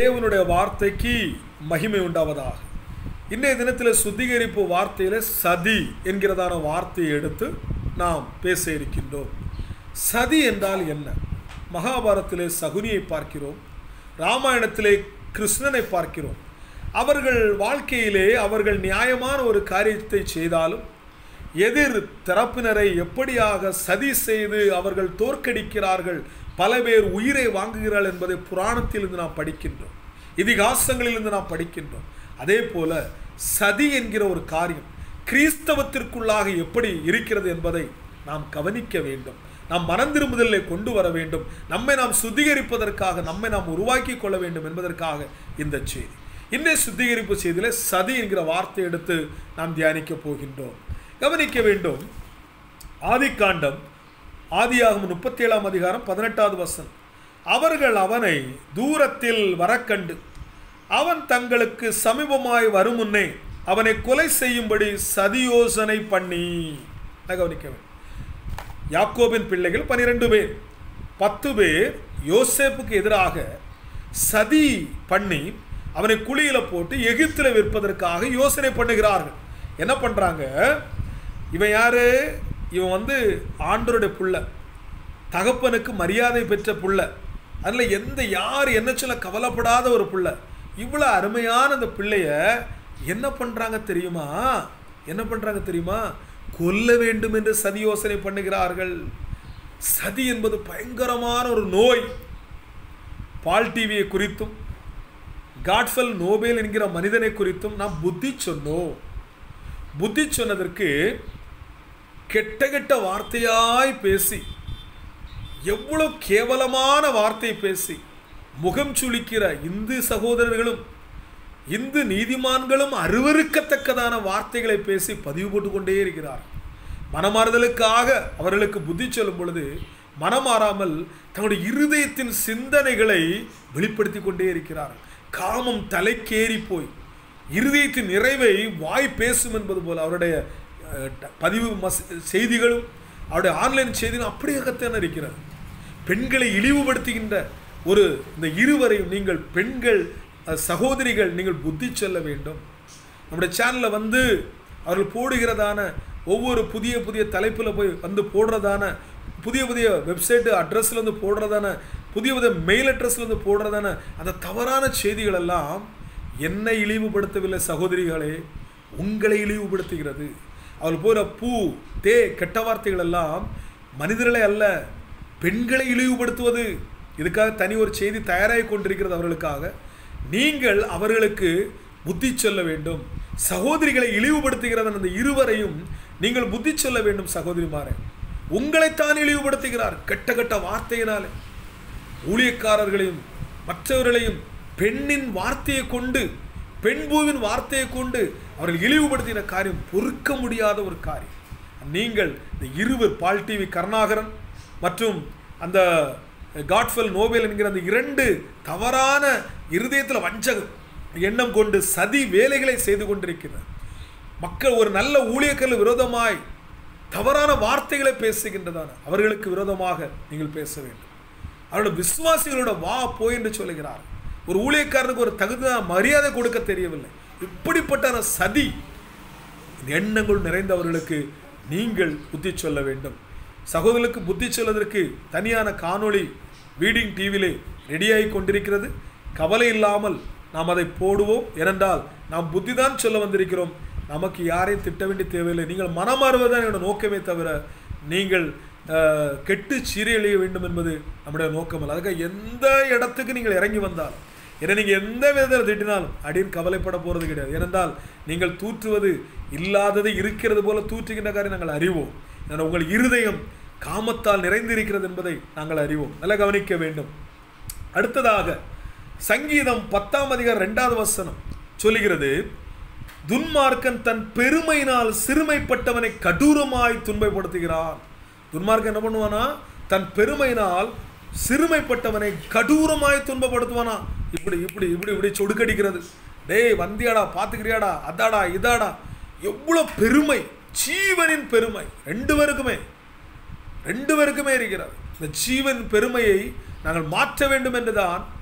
தேவனுடைய வார்த்தைக்கு மகிமை உண்டாவதாக இன்றைய தினத்தில் சுத்திகரிப்பு வார்த்தையில் சதி என்கிறதான வார்த்தையை எடுத்து நாம் பேச இருக்கின்றோம் சதி என்றால் என்ன மகாபாரத்திலே சகுனியை பார்க்கிறோம் ராமாயணத்திலே கிருஷ்ணனை பார்க்கிறோம் அவர்கள் வாழ்க்கையிலே அவர்கள் நியாயமான ஒரு காரியத்தை செய்தாலும் எதிர் தரப்பினரை எப்படியாக சதி செய்து அவர்கள் தோற்கடிக்கிறார்கள் பல பேர் உயிரை வாங்குகிறார்கள் என்பதை புராணத்திலிருந்து நாம் படிக்கின்றோம் இதிகாசங்களிலிருந்து நாம் படிக்கின்றோம் அதே போல சதி என்கிற ஒரு காரியம் கிறிஸ்தவத்திற்குள்ளாக எப்படி இருக்கிறது என்பதை நாம் கவனிக்க வேண்டும் நாம் மனம் திரும்புதலை கொண்டு வர வேண்டும் நம்மை நாம் சுத்திகரிப்பதற்காக நம்மை நாம் உருவாக்கி கொள்ள வேண்டும் என்பதற்காக இந்த செய்தி இன்றைய சுத்திகரிப்பு செய்தியில் சதி என்கிற வார்த்தை எடுத்து நாம் தியானிக்க போகின்றோம் கவனிக்க வேண்டும் ஆதிக்காண்டம் ஆதியாகும் முப்பத்தி ஏழாம் அதிகாரம் பதினெட்டாவது வசனம் அவர்கள் அவனை தூரத்தில் வரக்கண்டு அவன் தங்களுக்கு சமீபமாய் வரும் முன்னே அவனை கொலை செய்யும்படி சதியோசனை பண்ணி கவனிக்க வேண்டும் யாக்கோபின் பிள்ளைகள் பனிரெண்டு பேர் பத்து பேர் யோசேப்புக்கு எதிராக சதி பண்ணி அவனை குழியில் போட்டு எகிப்தில் விற்பதற்காக யோசனை பண்ணுகிறார்கள் என்ன பண்ணுறாங்க இவன் யார் இவன் வந்து ஆண்டருடைய புள்ள தகப்பனுக்கு மரியாதை பெற்ற புள்ள அதில் எந்த யார் என்ன சொல்ல கவலைப்படாத ஒரு புள்ள இவ்வளோ அருமையான அந்த பிள்ளைய என்ன பண்ணுறாங்க தெரியுமா என்ன பண்ணுறாங்க தெரியுமா கொல்ல வேண்டும் என்று சதி யோசனை பண்ணுகிறார்கள் சதி என்பது பயங்கரமான ஒரு நோய் பால் டிவியை குறித்தும் காட்ஃபல் நோபேல் என்கிற மனிதனை குறித்தும் நாம் புத்தி சொன்னோம் புத்தி சொன்னதற்கு கெட்ட கெட்ட வார்த்தையாய் பேசி எவ்வளோ கேவலமான வார்த்தை பேசி முகம் சுளிக்கிற இந்து சகோதரர்களும் இந்து நீதிமான்களும் அருவருக்கத்தக்கதான வார்த்தைகளை பேசி பதிவு போட்டு கொண்டே இருக்கிறார் மனமாறுதலுக்காக அவர்களுக்கு புத்தி சொல்லும் பொழுது மனமாறாமல் தங்களுடைய இருதயத்தின் சிந்தனைகளை வெளிப்படுத்தி கொண்டே இருக்கிறார் காமம் தலைக்கேறி போய் இருதயத்தின் நிறைவை வாய் பேசும் என்பது போல் அவருடைய பதிவு மஸ் செய்திகளும் அவருடைய ஆன்லைன் செய்திகளும் அப்படியாகத்தான் இருக்கிறது பெண்களை இழிவுபடுத்துகின்ற ஒரு இந்த இருவரையும் நீங்கள் பெண்கள் சகோதரிகள் நீங்கள் புத்தி சொல்ல வேண்டும் நம்முடைய சேனலில் வந்து அவர்கள் போடுகிறதான ஒவ்வொரு புதிய புதிய தலைப்பில் போய் வந்து போடுறதான புதிய புதிய வெப்சைட்டு அட்ரஸில் வந்து போடுறதான புதிய புதிய மெயில் அட்ரஸில் வந்து போடுறதான அந்த தவறான செய்திகள் எல்லாம் என்னை இழிவுபடுத்தவில்லை சகோதரிகளே உங்களை இழிவுபடுத்துகிறது அவள் போகிற பூ தே கெட்ட வார்த்தைகள் எல்லாம் மனிதர்களை அல்ல பெண்களை இழிவுபடுத்துவது இதுக்காக தனி ஒரு செய்தி தயாராகி கொண்டிருக்கிறது அவர்களுக்காக நீங்கள் அவர்களுக்கு புத்தி சொல்ல வேண்டும் சகோதரிகளை இழிவுபடுத்துகிறதன் அந்த இருவரையும் நீங்கள் புத்தி சொல்ல வேண்டும் சகோதரிமாரே உங்களைத்தான் இழிவுபடுத்துகிறார் கெட்ட கெட்ட வார்த்தையினாலே ஊழியக்காரர்களையும் மற்றவர்களையும் பெண்ணின் வார்த்தையை கொண்டு பெண் பூவின் வார்த்தையை கொண்டு அவர்கள் இழிவுபடுத்தின காரியம் பொறுக்க முடியாத ஒரு காரியம் நீங்கள் இந்த இருவர் பால் டிவி கருணாகரன் மற்றும் அந்த காட்ஃபெல் நோபேல் என்கிற அந்த இரண்டு தவறான இருதயத்தில் வஞ்சகம் எண்ணம் கொண்டு சதி வேலைகளை செய்து கொண்டிருக்கிறார் மக்கள் ஒரு நல்ல ஊழியர்கள் விரோதமாய் தவறான வார்த்தைகளை பேசுகின்றதான அவர்களுக்கு விரோதமாக நீங்கள் பேச வேண்டும் அவருடைய விசுவாசிகளோட வா போய் என்று சொல்லுகிறார் ஒரு ஊழியக்காரனுக்கு ஒரு தகுதியான மரியாதை கொடுக்க தெரியவில்லை இப்படிப்பட்ட சதி எண்ணங்கள் நிறைந்தவர்களுக்கு நீங்கள் புத்தி சொல்ல வேண்டும் சகோதரர்களுக்கு புத்தி சொல்வதற்கு தனியான காணொளி வீடிங் டிவியிலே ரெடியாகி கொண்டிருக்கிறது கவலை இல்லாமல் நாம் அதை போடுவோம் ஏனென்றால் நாம் புத்தி தான் சொல்ல வந்திருக்கிறோம் நமக்கு யாரையும் திட்ட வேண்டிய தேவையில்லை நீங்கள் மனமாறுவதுதான் என்னோட நோக்கமே தவிர நீங்கள் கெட்டு சீரியழிய வேண்டும் என்பது நம்முடைய நோக்கம் அல்ல அதுக்காக எந்த இடத்துக்கு நீங்கள் இறங்கி வந்தாலும் ஏன்னா நீங்கள் எந்த விதத்தில் திட்டினாலும் அப்படின்னு கவலைப்பட போகிறது கிடையாது ஏனென்றால் நீங்கள் தூற்றுவது இல்லாதது இருக்கிறது போல தூற்றுகின்ற காரியம் நாங்கள் அறிவோம் ஏன்னா உங்கள் இருதயம் காமத்தால் நிறைந்திருக்கிறது என்பதை நாங்கள் அறிவோம் நல்லா கவனிக்க வேண்டும் அடுத்ததாக சங்கீதம் பத்தாம் அதிகாரம் ரெண்டாவது வசனம் சொல்லுகிறது துன்மார்க்கன் தன் பெருமையினால் சிறுமைப்பட்டவனை கடூரமாய் துன்பப்படுத்துகிறான் துன்மார்க்கன் என்ன பண்ணுவானா தன் பெருமையினால் சிறுமைப்பட்டவனை கடூரமாய் துன்பப்படுத்துவானா இப்படி இப்படி இப்படி இப்படி சொடுக்கடிக்கிறது டேய் வந்தியாடா பார்த்துக்கிறியாடா அதாடா இதாடா எவ்வளோ பெருமை ஜீவனின் பெருமை ரெண்டு பேருக்குமே ரெண்டு பேருக்குமே இருக்கிறது இந்த ஜீவன் பெருமையை நாங்கள் மாற்ற வேண்டும் என்றுதான்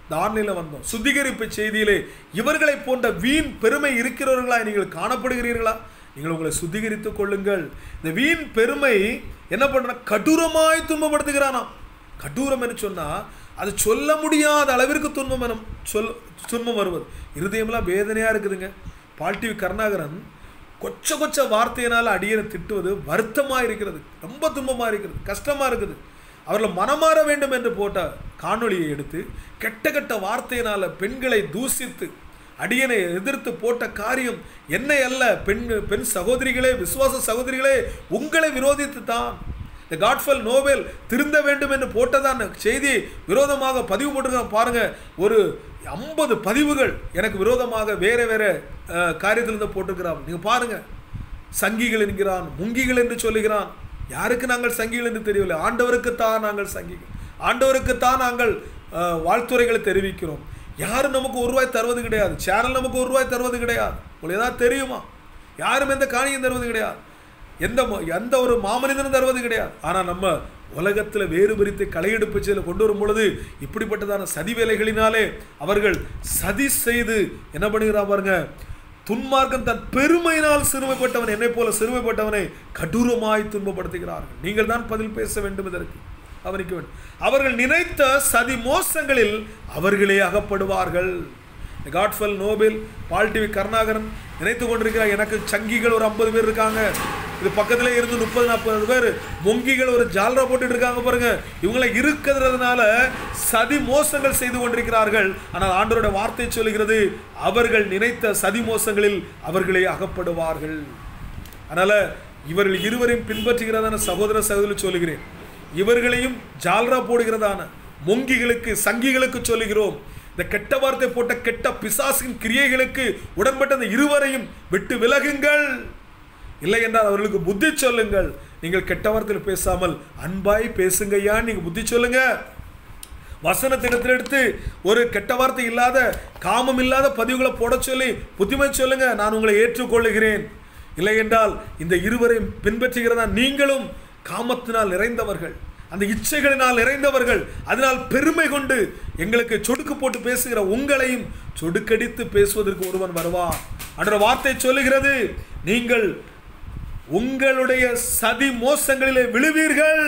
இந்த ஆன்லைனில் வந்தோம் சுத்திகரிப்பு செய்தியிலே இவர்களை போன்ற வீண் பெருமை இருக்கிறவர்களா நீங்கள் காணப்படுகிறீர்களா நீங்கள் உங்களை சுத்திகரித்துக் கொள்ளுங்கள் இந்த வீண் பெருமை என்ன பண்ற கடூரமாய் துன்பப்படுத்துகிறானாம் கடூரம் என்று சொன்னால் அது சொல்ல முடியாத அளவிற்கு துன்பம் எனும் சொல் துன்பம் வருவது இருதயமெல்லாம் வேதனையாக இருக்குதுங்க பால்டிவி கருணாகரன் கொச்ச கொச்ச வார்த்தையினால் அடியனை திட்டுவது வருத்தமாக இருக்கிறது ரொம்ப துன்பமாக இருக்கிறது கஷ்டமாக இருக்குது அவர்கள் மனமாற வேண்டும் என்று போட்ட காணொளியை எடுத்து கெட்ட கெட்ட வார்த்தையினால் பெண்களை தூசித்து அடியனை எதிர்த்து போட்ட காரியம் என்னை அல்ல பெண் பெண் சகோதரிகளே விசுவாச சகோதரிகளே உங்களை விரோதித்து தான் இந்த காட்ஃபல் நோபல் திருந்த வேண்டும் என்று போட்டதான் செய்தி விரோதமாக பதிவு போட்டிருக்காங்க பாருங்க ஒரு ஐம்பது பதிவுகள் எனக்கு விரோதமாக வேற வேற அஹ், காரியத்திலிருந்து போட்டிருக்கிறான் நீங்க பாருங்க சங்கிகள் என்கிறான் முங்கிகள் என்று சொல்லுகிறான் யாருக்கு நாங்கள் சங்கிகள் என்று தெரியவில்லை ஆண்டவருக்குத்தான் நாங்கள் சங்கிகள் ஆண்டவருக்குத்தான் நாங்கள் அஹ், வாழ்த்துரைகளை தெரிவிக்கிறோம் யாரும் நமக்கு ஒரு ரூபாய் தருவது கிடையாது சேனல் நமக்கு ஒரு ரூபாய் தருவது கிடையாது உங்களுக்கு ஏதாவது தெரியுமா யாரும் எந்த காணியம் தருவது கிடையாது எந்த ம- எந்த ஒரு மாமனிதனும் தருவது கிடையாது ஆனால் நம்ம உலகத்தில் வேறு பிரித்து களையெடுப்பு செயலை கொண்டு வரும் பொழுது இப்படிப்பட்டதான சதி வேலைகளினாலே அவர்கள் சதி செய்து என்ன பண்ணுகிறான் பாருங்க துன்மார்க்கன் தன் பெருமையினால் சிறுமைப்பட்டவன் என்னை போல சிறுமைப்பட்டவனை கடூரமாய் துன்பப்படுத்துகிறார்கள் நீங்கள் தான் பதில் பேச வேண்டும் இதற்கு கவனிக்க வேண்டும் அவர்கள் நினைத்த சதி மோசங்களில் அவர்களே அகப்படுவார்கள் காட்ஃபல் நோபல் பால் டிவி கருணாகரன் நினைத்து கொண்டிருக்கிறார் எனக்கு சங்கிகள் ஒரு ஐம்பது பேர் இருக்காங்க இது பக்கத்திலே இருந்து முப்பது நாற்பது பேர் மொங்கிகள் ஒரு ஜாலரா போட்டுட்டு இருக்காங்க பாருங்க இவங்களை இருக்கிறதுனால சதி மோசங்கள் செய்து கொண்டிருக்கிறார்கள் ஆனால் ஆண்டவருடைய வார்த்தை சொல்கிறது அவர்கள் நினைத்த சதி மோசங்களில் அவர்களே அகப்படுவார்கள் அதனால இவர்கள் இருவரையும் பின்பற்றுகிறதான சகோதர சகோதரி சொல்லுகிறேன் இவர்களையும் ஜால்ரா போடுகிறதான மொங்கிகளுக்கு சங்கிகளுக்கு சொல்லுகிறோம் இந்த கெட்ட வார்த்தை போட்ட கெட்ட பிசாசின் கிரியைகளுக்கு உடன்பட்ட அந்த இருவரையும் விட்டு விலகுங்கள் இல்லை என்றால் அவர்களுக்கு புத்தி சொல்லுங்கள் நீங்கள் கெட்ட வார்த்தையில் பேசாமல் அன்பாய் பேசுங்கய்யா நீங்க புத்தி சொல்லுங்க வசனத்திடத்தில் எடுத்து ஒரு கெட்ட வார்த்தை இல்லாத காமம் இல்லாத பதிவுகளை போட சொல்லி புத்திமை சொல்லுங்க நான் உங்களை ஏற்றுக்கொள்ளுகிறேன் இல்லை என்றால் இந்த இருவரையும் பின்பற்றுகிறதா நீங்களும் காமத்தினால் நிறைந்தவர்கள் அந்த இச்சைகளினால் நிறைந்தவர்கள் அதனால் பெருமை கொண்டு எங்களுக்கு சொடுக்கு போட்டு பேசுகிற உங்களையும் சொடுக்கடித்து பேசுவதற்கு ஒருவன் வருவான் அன்ற வார்த்தை சொல்லுகிறது நீங்கள் உங்களுடைய சதி மோசங்களிலே விழுவீர்கள்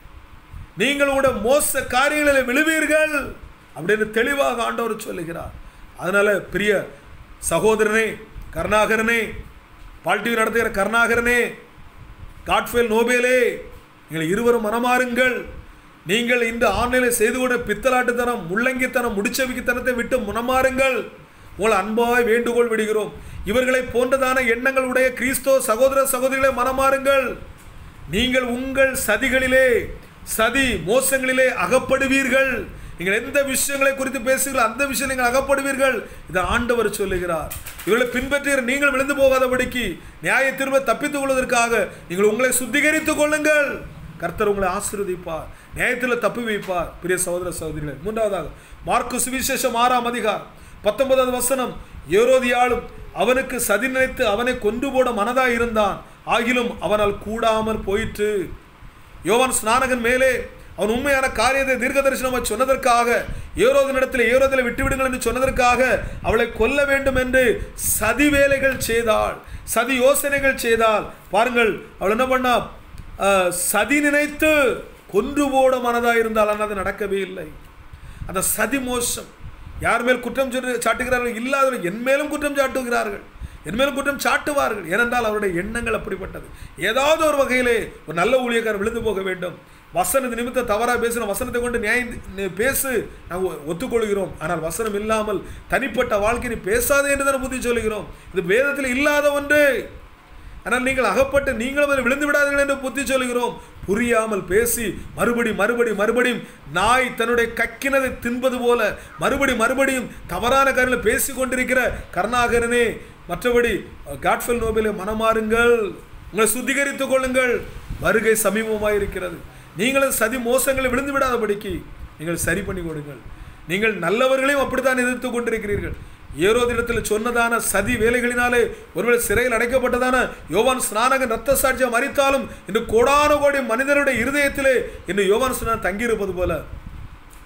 நீங்கள் உங்களுடைய மோச காரியங்களில் விழுவீர்கள் அப்படின்னு தெளிவாக ஆண்டவர் சொல்லுகிறார் அதனால பிரிய சகோதரனே கருணாகரனே பால்டிவி நடத்துகிற கருணாகரனே காட்ஃபேல் நோபேலே நீங்கள் இருவரும் மனமாறுங்கள் நீங்கள் இந்த ஆன்லைனில் செய்து கொண்ட பித்தலாட்டுத்தனம் முள்ளங்கித்தனம் முடிச்சவிக்குத்தனத்தை விட்டு மனமாறுங்கள் உங்கள் அன்பாய் வேண்டுகோள் விடுகிறோம் இவர்களை போன்றதான எண்ணங்கள் உடைய கிறிஸ்தவ சகோதர சகோதரிகளை மனமாறுங்கள் நீங்கள் உங்கள் சதிகளிலே சதி மோசங்களிலே அகப்படுவீர்கள் நீங்கள் எந்த விஷயங்களை குறித்து பேசுகிறீர்கள் அந்த விஷயம் நீங்கள் அகப்படுவீர்கள் இதை ஆண்டவர் சொல்லுகிறார் இவர்களை பின்பற்றுகிற நீங்கள் விழுந்து போகாதபடிக்கு நியாய திரும்ப தப்பித்துக் கொள்வதற்காக நீங்கள் உங்களை சுத்திகரித்துக் கொள்ளுங்கள் கர்த்தர் உங்களை ஆசீர்வதிப்பார் நியாயத்தில் தப்பி வைப்பார் பிரிய சகோதர சகோதரிகளே மூன்றாவதாக மார்க்கு சுவிசேஷம் ஆறாம் அதிகாரம் பத்தொன்பதாவது வசனம் ஏரோதியாலும் அவனுக்கு சதி நினைத்து அவனை கொண்டு போட மனதாய் இருந்தான் ஆகிலும் அவனால் கூடாமல் போயிற்று யோவான் ஸ்நானகன் மேலே அவன் உண்மையான காரியத்தை தீர்க்க தரிசனமாக சொன்னதற்காக ஏரோதனிடத்தில் ஏரோதில் விட்டுவிடுங்கள் என்று சொன்னதற்காக அவளை கொல்ல வேண்டும் என்று சதி வேலைகள் செய்தாள் சதி யோசனைகள் செய்தாள் பாருங்கள் அவள் என்ன பண்ணா அஹ், சதி நினைத்து கொன்று போட மனதாக இருந்தால் ஆனால் அது நடக்கவே இல்லை அந்த சதி மோசம் யார் மேல் குற்றம் சொல்லி சாட்டுகிறார்கள் இல்லாதவர்கள் என் மேலும் குற்றம் சாட்டுகிறார்கள் என் மேலும் குற்றம் சாட்டுவார்கள் ஏனென்றால் அவருடைய எண்ணங்கள் அப்படிப்பட்டது ஏதாவது ஒரு வகையிலே ஒரு நல்ல ஊழியக்காரர் விழுந்து போக வேண்டும் வசனத்து நிமித்தம் தவறாக பேசின வசனத்தை கொண்டு நியாயம் நீ பேசு நாங்கள் ஒத்துக்கொள்கிறோம் ஆனால் வசனம் இல்லாமல் தனிப்பட்ட வாழ்க்கை நீ பேசாதே என்று தானே புத்தி சொல்லுகிறோம் இது வேதத்தில் இல்லாத ஒன்று ஆனால் நீங்கள் அகப்பட்டு நீங்களும் அதில் விழுந்து விடாதீர்கள் என்று புத்தி சொல்கிறோம் புரியாமல் பேசி மறுபடி மறுபடி மறுபடியும் நாய் தன்னுடைய கக்கினதை தின்பது போல மறுபடி மறுபடியும் தவறான காரியங்களை பேசி கொண்டிருக்கிற கருணாகரனே மற்றபடி காட்ஃபெல் நோபேலை மனமாறுங்கள் உங்களை சுத்திகரித்துக் கொள்ளுங்கள் வருகை சமீபமாக இருக்கிறது நீங்களும் சதி மோசங்களை விழுந்து விடாதபடிக்கு நீங்கள் சரி பண்ணி கொடுங்கள் நீங்கள் நல்லவர்களையும் அப்படித்தான் எதிர்த்து கொண்டிருக்கிறீர்கள் ஏரோதிடத்தில் சொன்னதான சதி வேலைகளினாலே ஒருவேளை சிறையில் அடைக்கப்பட்டதான யோவான் ஸ்நானகன் ரத்த சாட்சியம் மறித்தாலும் இன்று கோடான கோடி மனிதருடைய இருதயத்திலே இன்று யோவான் ஸ்நானன் தங்கியிருப்பது போல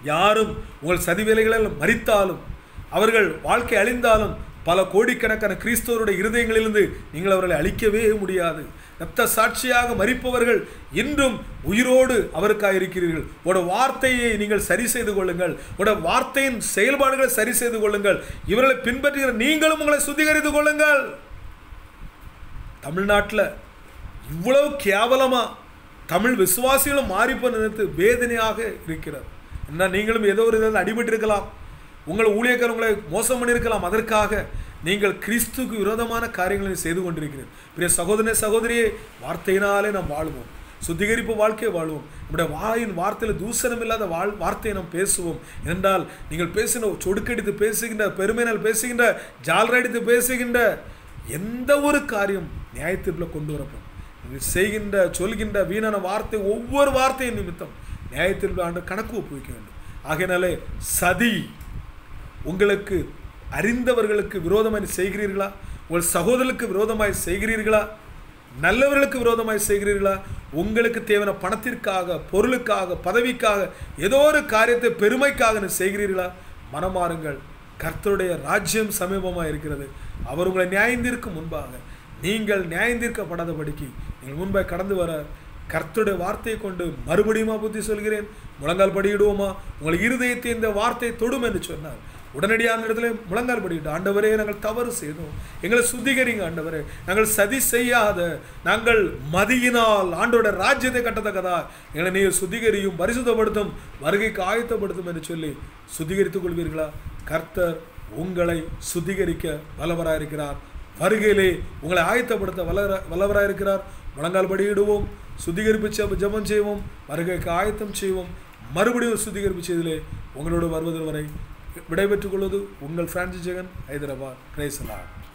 யாரும் உங்கள் சதி வேலைகளில் மறித்தாலும் அவர்கள் வாழ்க்கை அழிந்தாலும் பல கோடிக்கணக்கான கிறிஸ்தவருடைய இருதயங்களிலிருந்து நீங்கள் அவர்களை அழிக்கவே முடியாது இரத்த சாட்சியாக மறிப்பவர்கள் இன்றும் உயிரோடு அவருக்காக இருக்கிறீர்கள் உட வார்த்தையை நீங்கள் சரி செய்து கொள்ளுங்கள் உட வார்த்தையின் செயல்பாடுகளை சரி செய்து கொள்ளுங்கள் இவர்களை பின்பற்றுகிற நீங்களும் உங்களை சுத்திகரித்து கொள்ளுங்கள் தமிழ்நாட்டில் இவ்வளவு கேவலமாக தமிழ் விசுவாசிகளும் மாறிப்ப நினைத்து வேதனையாக இருக்கிறது என்ன நீங்களும் ஏதோ ஒரு இதில் அடிபட்டு இருக்கலாம் உங்கள் ஊழியக்காரர் உங்களை மோசம் பண்ணியிருக்கலாம் அதற்காக நீங்கள் கிறிஸ்துக்கு விரோதமான காரியங்களை செய்து கொண்டிருக்கிறீர்கள் பிரிய சகோதரனே சகோதரியே வார்த்தையினாலே நாம் வாழ்வோம் சுத்திகரிப்பு வாழ்க்கையை வாழ்வோம் நம்முடைய வாயின் வார்த்தையில் தூசணம் இல்லாத வாழ் வார்த்தையை நாம் பேசுவோம் என்றால் நீங்கள் பேசின சொடுக்கடித்து பேசுகின்ற பெருமையினால் பேசுகின்ற ஜால்ரடித்து பேசுகின்ற எந்த ஒரு காரியம் நியாயத்தீர்ப்பில் கொண்டு வரப்படும் நீங்கள் செய்கின்ற சொல்கின்ற வீணான வார்த்தை ஒவ்வொரு வார்த்தையின் நிமித்தம் நியாயத்தீர்ப்பில் ஆண்டு கணக்கு ஒப்புவிக்க வேண்டும் ஆகையினாலே சதி உங்களுக்கு அறிந்தவர்களுக்கு விரோதமாய் செய்கிறீர்களா உங்கள் சகோதரர்களுக்கு விரோதமாய் செய்கிறீர்களா நல்லவர்களுக்கு விரோதமாய் செய்கிறீர்களா உங்களுக்கு தேவையான பணத்திற்காக பொருளுக்காக பதவிக்காக ஏதோ ஒரு காரியத்தை பெருமைக்காக நீ செய்கிறீர்களா மனமாறுங்கள் கர்த்தருடைய ராஜ்யம் சமீபமாக இருக்கிறது அவர் உங்களை நியாயந்திருக்கும் முன்பாக நீங்கள் நியாயந்தீர்க்கப்படாதபடிக்கு நீங்கள் முன்பாக கடந்து வர கர்த்தருடைய வார்த்தையை கொண்டு மறுபடியுமா புத்தி சொல்கிறேன் முழங்கால் படியிடுவோமா உங்கள் இருதயத்தை இந்த வார்த்தை தொடும் என்று சொன்னார் உடனடியான இடத்துல முழங்கால் படிக்கிட்டு ஆண்டவரே நாங்கள் தவறு செய்தோம் எங்களை சுத்திகரிங்க ஆண்டவரே நாங்கள் சதி செய்யாத நாங்கள் மதியினால் ஆண்டோட ராஜ்யத்தை கட்டத்தக்கதா எங்களை நீர் சுத்திகரியும் பரிசுத்தப்படுத்தும் வருகைக்கு ஆயத்தப்படுத்தும் என்று சொல்லி சுத்திகரித்துக் கொள்வீர்களா கர்த்தர் உங்களை சுத்திகரிக்க வல்லவராயிருக்கிறார் வருகையிலே உங்களை ஆயத்தப்படுத்த வல்லவர வல்லவராயிருக்கிறார் முழங்கால் படியிடுவோம் சுத்திகரிப்பு செப- ஜெபம் செய்வோம் வருகைக்கு ஆயத்தம் செய்வோம் மறுபடியும் சுத்திகரிப்பு செய்திலே உங்களோடு வருவதற்கு வரை விடைபெற்றுக் கொள்வது உங்கள் பிரான்சிஸ் ஜெகன் ஹைதராபாத் கிரேசலா